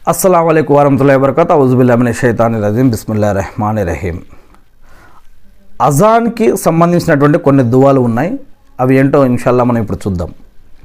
అస్సలం అయికు వరహతుల్లా వబర్కత్ అవుజుబుల్లామిన షైతాని రజీం బిస్మిల్లా రెహమాన్ రహీం అజాన్కి సంబంధించినటువంటి కొన్ని దువాలు ఉన్నాయి అవి ఏంటో ఇన్షాల్లా మనం ఇప్పుడు చూద్దాం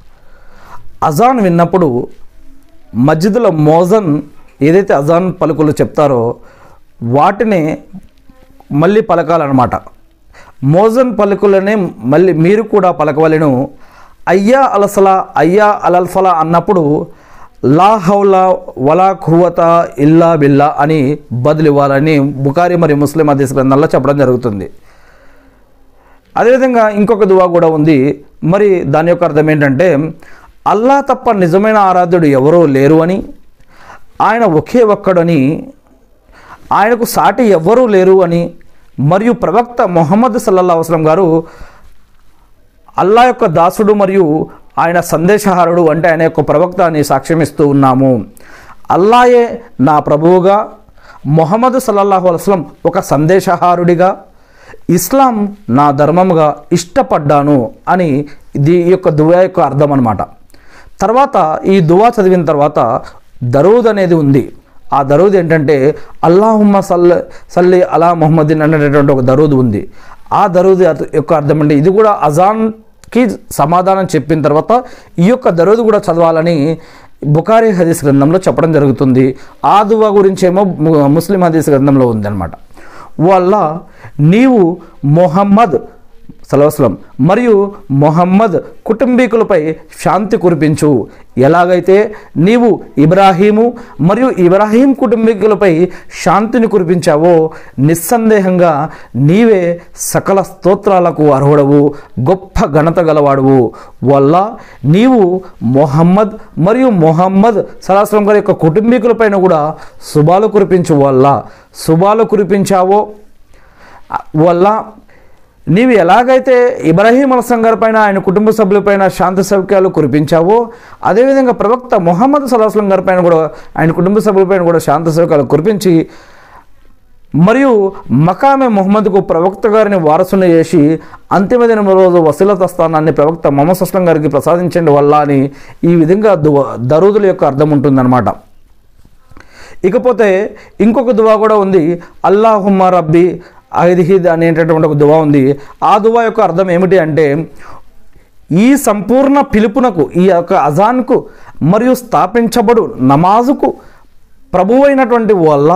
అజాన్ విన్నప్పుడు మస్జిద్లో మోజన్ ఏదైతే అజాన్ పలుకులు చెప్తారో వాటిని మళ్ళీ పలకాలన్నమాట మోజన్ పలుకులనే మళ్ళీ మీరు కూడా పలకవలను అయ్యా అలసలా అయ్యా అలల్ఫలా అన్నప్పుడు లా హౌలా వలా ఖువత ఇల్లా బిల్లా అని బదులు ఇవ్వాలని బుకారి మరియు ముస్లిం హదీస్ గ్రంథాల్లో చెప్పడం జరుగుతుంది అదేవిధంగా ఇంకొక దువా కూడా ఉంది మరి దాని యొక్క అర్థం ఏంటంటే అల్లా తప్ప నిజమైన ఆరాధ్యుడు ఎవరూ లేరు అని ఆయన ఒకే ఒక్కడని ఆయనకు సాటి ఎవ్వరూ లేరు అని మరియు ప్రవక్త మొహమ్మద్ సల్లల్లా వసలం గారు అల్లా యొక్క దాసుడు మరియు ఆయన సందేశహారుడు అంటే ఆయన యొక్క ప్రవక్త అని సాక్ష్యమిస్తూ ఉన్నాము అల్లాయే నా ప్రభువుగా మొహమ్మద్ సల్లల్లాహు అలస్లం ఒక సందేశహారుడిగా ఇస్లాం నా ధర్మముగా ఇష్టపడ్డాను అని ఇది ఈ యొక్క దువా యొక్క అర్థం అనమాట తర్వాత ఈ దువా చదివిన తర్వాత దరూద్ అనేది ఉంది ఆ దరూద్ ఏంటంటే అల్లాహుమ్మ సల్ సల్లి అలా మొహమ్మదీన్ అనేటటువంటి ఒక దరూద్ ఉంది ఆ దరూద్ అర్థ- యొక్క అర్థం అంటే ఇది కూడా అజాన్కి సమాధానం చెప్పిన తర్వాత ఈ యొక్క దరూద్ కూడా చదవాలని బుకారీ హదీస్ గ్రంథంలో చెప్పడం జరుగుతుంది ఆ దువా గురించేమో ము- ముస్లిం హదీస్ గ్రంథంలో ఉందన్నమాట వల్ల నీవు మొహమ్మద్ సలవస్లం మరియు మొహమ్మద్ కుటుంబీకులపై శాంతి కురిపించు ఎలాగైతే నీవు ఇబ్రాహీము మరియు ఇబ్రాహీం కుటుంబీకులపై శాంతిని కురిపించావో నిస్సందేహంగా నీవే సకల స్తోత్రాలకు అర్హుడవు గొప్ప ఘనత గలవాడువు వల్ల నీవు మొహమ్మద్ మరియు మొహమ్మద్ సలాస్లం గారి యొక్క కుటుంబీకులపైన కూడా శుభాలు కురిపించు వల్ల శుభాలు కురిపించావో వల్ల నీవు ఎలాగైతే ఇబ్రాహీం అలసం గారి పైన ఆయన కుటుంబ సభ్యులపైన శాంతి సౌఖ్యాలు కురిపించావో అదేవిధంగా ప్రవక్త మొహమ్మద్ సలాహం గారి పైన కూడా ఆయన కుటుంబ సభ్యులపైన కూడా శాంతి సౌఖ్యాలు కురిపించి మరియు మకామే మొహమ్మద్కు ప్రవక్త గారిని వారసుని చేసి అంతిమ దినం రోజు వసీలత స్థానాన్ని ప్రవక్త మొహమ్మద్ అస్లం గారికి ప్రసాదించండి వల్ల అని ఈ విధంగా దు దరూదుల యొక్క అర్థం ఉంటుందన్నమాట ఇకపోతే ఇంకొక దువా కూడా ఉంది అల్లాహుమ్మ రబ్బి ఐదిహిద్ అనేటటువంటి ఒక దువా ఉంది ఆ దువా యొక్క అర్థం ఏమిటి అంటే ఈ సంపూర్ణ పిలుపునకు ఈ యొక్క అజాన్కు మరియు స్థాపించబడు నమాజుకు ప్రభువైనటువంటి వల్ల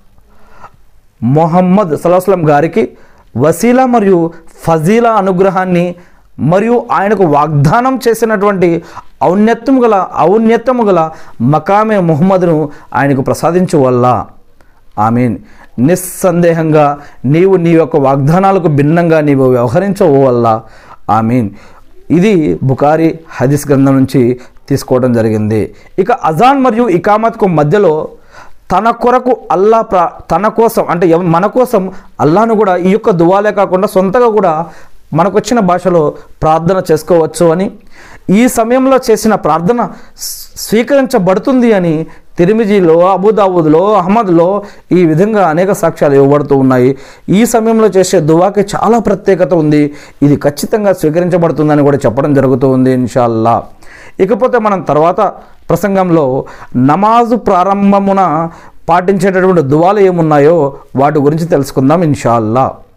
మొహమ్మద్ సలాహస్లం గారికి వసీలా మరియు ఫజీలా అనుగ్రహాన్ని మరియు ఆయనకు వాగ్దానం చేసినటువంటి ఔన్నత్యము గల ఔన్నత్యము గల మకామే ముహమ్మద్ను ఆయనకు ప్రసాదించు వల్ల ఆమీన్ నిస్సందేహంగా నీవు నీ యొక్క వాగ్దానాలకు భిన్నంగా నీవు వ్యవహరించవు వల్ల ఆమీన్ ఇది బుకారి హదీస్ గ్రంథం నుంచి తీసుకోవడం జరిగింది ఇక అజాన్ మరియు ఇకామత్కు మధ్యలో తన కొరకు అల్లా ప్రా తన కోసం అంటే ఎవ- మన కోసం అల్లాను కూడా ఈ యొక్క దువాలే కాకుండా సొంతగా కూడా మనకు వచ్చిన భాషలో ప్రార్థన చేసుకోవచ్చు అని ఈ సమయంలో చేసిన ప్రార్థన స్- స్వీకరించబడుతుంది అని తిరిమిజీలో అబుదాబుద్లో అహ్మద్లో ఈ విధంగా అనేక సాక్ష్యాలు ఇవ్వబడుతూ ఉన్నాయి ఈ సమయంలో చేసే దువాకి చాలా ప్రత్యేకత ఉంది ఇది ఖచ్చితంగా స్వీకరించబడుతుందని కూడా చెప్పడం జరుగుతూ ఉంది ఇన్షాల్లా ఇకపోతే మనం తర్వాత ప్రసంగంలో నమాజు ప్రారంభమున పాటించేటటువంటి దువాలు ఏమున్నాయో వాటి గురించి తెలుసుకుందాం ఇన్షాల్లా